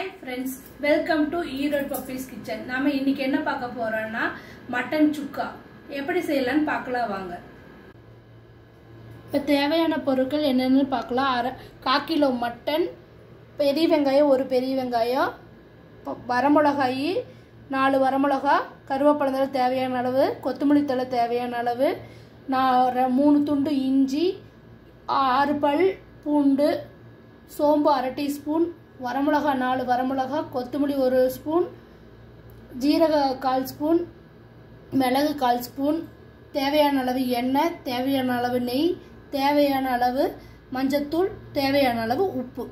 hi friends welcome to Erode Pappi's kitchen நாம இன்னைக்கு என்ன பார்க்க போறோம்னா மட்டன் சுக்கா எப்படி செய்யலாம்னு பார்க்கலாம் வாங்க இப்போ தேவையான பொருட்கள் என்னென்னு பார்க்கலாம் அரை கால் கிலோ மட்டன் பெரிய வெங்காயம் ஒரு பெரிய வெங்காயம் ப- வரமிளகாய் நாலு வரமிளகா கருவேப்பிலை தேவையான அளவு கொத்தமல்லி தழை தேவையான அளவு நான் ஒரு மூணு துண்டு இஞ்சி ஆறு பல் பூண்டு சோம்பு அரை டீஸ்பூன் வரமிளகா நாலு வரமிளகா கொத்தமல்லி ஒரு ஸ்பூன் ஜீரக கால் ஸ்பூன் மிளகு கால் ஸ்பூன் தேவையான அளவு எண்ணெய் தேவையான அளவு நெய் தேவையான அளவு மஞ்சத்தூள் தேவையான அளவு உப்பு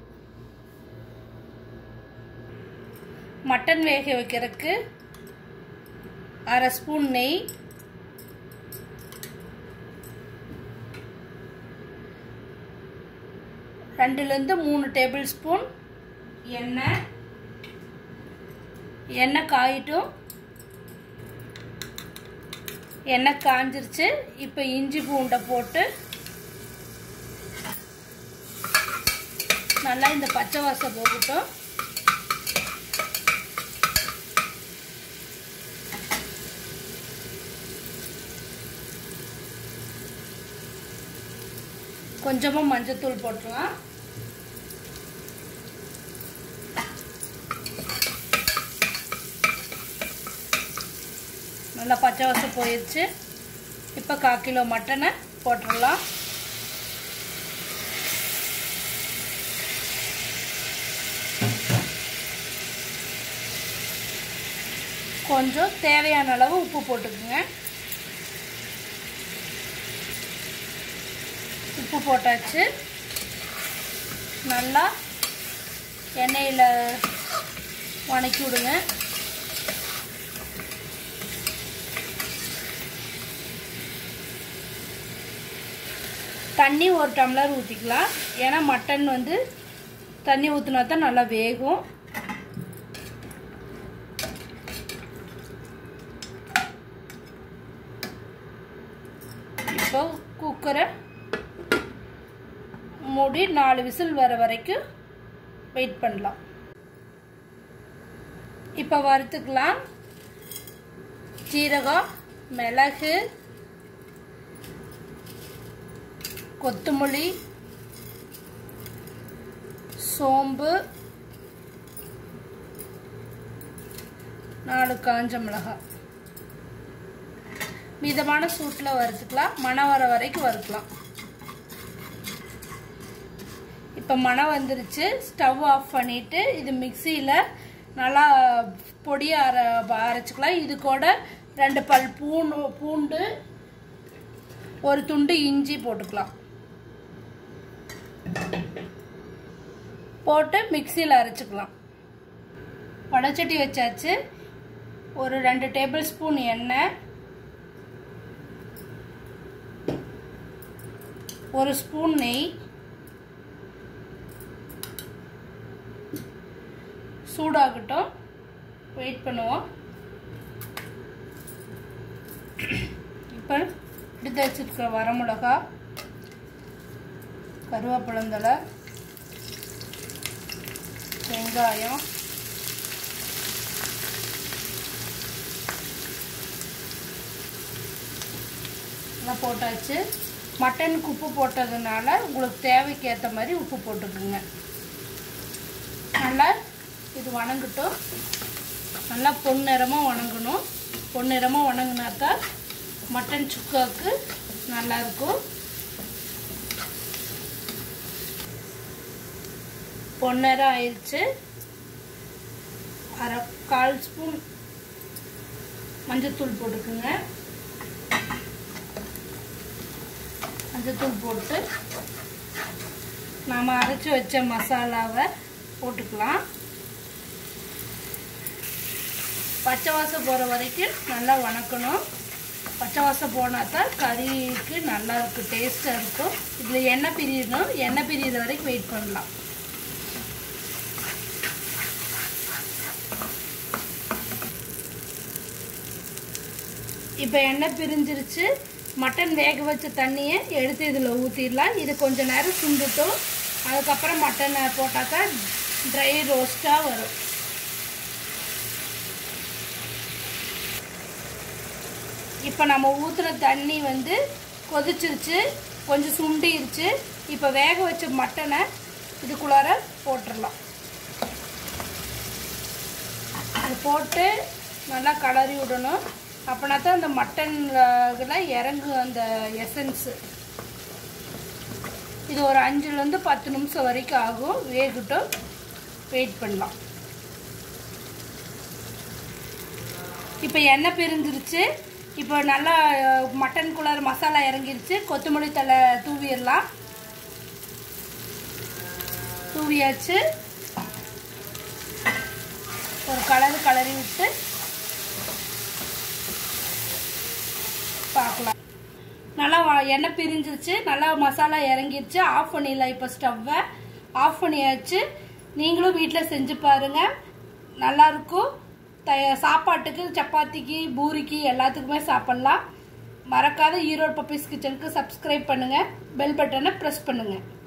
மட்டன் வேக வைக்கிறதுக்கு அரை ஸ்பூன் நெய் ரெண்டுலேருந்து மூணு டேபிள் ஸ்பூன் எண்ணெய் எண்ணெய் காயிட்டும் எண்ணெய் காஞ்சிருச்சு இப்போ இஞ்சி பூண்டை போட்டு நல்லா இந்த பச்சை வாசம் போகட்டும் கொஞ்சமாக மஞ்சத்தூள் போட்டுக்கலாம் நல்லா பச்சை வாசம் போயிடுச்சு இப்போ கால் கிலோ மட்டனை போட்டுடலாம் கொஞ்சம் தேவையான அளவு உப்பு போட்டுக்குங்க உப்பு போட்டாச்சு நல்லா எண்ணெயில் வணக்கி விடுங்க தண்ணி ஒரு டம்ளர் ஊற்றிக்கலாம் ஏன்னா மட்டன் வந்து தண்ணி ஊற்றினா தான் நல்லா வேகும் இப்போ குக்கரை மூடி நாலு விசில் வர வரைக்கும் வெயிட் பண்ணலாம் இப்போ வறுத்துக்கலாம் ஜீரகம் மிளகு கொத்தமல்லி சோம்பு நாலு காஞ்ச மிளகாய் மிதமான சூட்டில் வறுத்துக்கலாம் மணம் வர வரைக்கும் வறுக்கலாம் இப்போ மணம் வந்துருச்சு ஸ்டவ் ஆஃப் பண்ணிவிட்டு இது மிக்சியில் நல்லா பொடியை அரை அரைச்சிக்கலாம் இது கூட ரெண்டு பல் பூண்டு பூண்டு ஒரு துண்டு இஞ்சி போட்டுக்கலாம் போட்டு மிக்சியில் அரைச்சிக்கலாம் வடைச்சட்டி வச்சாச்சு ஒரு ரெண்டு டேபிள் ஸ்பூன் எண்ணெய் ஒரு ஸ்பூன் நெய் சூடாகட்டும் வெயிட் பண்ணுவோம் இப்போ எடுத்து வச்சிருக்கிற வரமிளகா கருவேப்பிலந்தலை வெங்காயம் எல்லாம் போட்டாச்சு மட்டனுக்கு உப்பு போட்டதுனால உங்களுக்கு தேவைக்கு ஏற்ற மாதிரி உப்பு போட்டுக்குங்க நல்லா இது வணங்கட்டும் நல்லா பொன்னிறமாக வணங்கணும் பொன்னிறமாக வணங்கினா தான் மட்டன் சுக்காவுக்கு நல்லாயிருக்கும் பொன்னரம் ஆயிடுச்சு அரை கால் ஸ்பூன் மஞ்சத்தூள் போட்டுக்குங்க மஞ்சத்தூள் போட்டு நாம் அரைச்சி வச்ச மசாலாவை போட்டுக்கலாம் பச்சை வாசம் போகிற வரைக்கும் நல்லா வணக்கணும் பச்சை வாசம் போனால் தான் கறிக்கு நல்லா இருக்கும் டேஸ்ட்டாக இருக்கும் இதில் எண்ணெய் பிரியணும் எண்ணெய் பிரியிற வரைக்கும் வெயிட் பண்ணலாம் இப்போ எண்ணெய் பிரிஞ்சிருச்சு மட்டன் வேக வச்ச தண்ணியை எடுத்து இதில் ஊற்றிடலாம் இது கொஞ்ச நேரம் சுண்டுட்டும் அதுக்கப்புறம் மட்டனை போட்டால் தான் ட்ரை ரோஸ்ட்டாக வரும் இப்போ நம்ம ஊற்றுன தண்ணி வந்து கொதிச்சிருச்சு கொஞ்சம் சுண்டிருச்சு இப்போ வேக வச்ச மட்டனை இதுக்குள்ளார போட்டுடலாம் அது போட்டு நல்லா கலரி விடணும் அப்படின்னா தான் அந்த மட்டன்ல இறங்கும் அந்த எசன்ஸு இது ஒரு அஞ்சுலேருந்து பத்து நிமிஷம் வரைக்கும் ஆகும் வேகட்டும் வெயிட் பண்ணலாம் இப்போ எண்ணெய் பிரிஞ்சிருச்சு இப்போ நல்லா மட்டன் குளர் மசாலா இறங்கிருச்சு கொத்தமல்லி தலை தூவிடலாம் தூவியாச்சு ஒரு கலர் கலரி விட்டு பார்க்கலாம் நல்லா வா- எண்ணெய் பிரிஞ்சிருச்சு நல்லா மசாலா இறங்கிருச்சு ஆஃப் பண்ணிடலாம் இப்போ ஸ்டவ்வை ஆஃப் பண்ணியாச்சு நீங்களும் வீட்டில் செஞ்சு பாருங்க நல்லா இருக்கும் த சாப்பாட்டுக்கு சப்பாத்திக்கு பூரிக்கு எல்லாத்துக்குமே சாப்பிட்லாம் மறக்காத ஈரோடு பப்பீஸ் கிச்சனுக்கு சப்ஸ்கிரைப் பண்ணுங்கள் பெல் பட்டனை ப்ரெஸ் பண்ணுங்கள்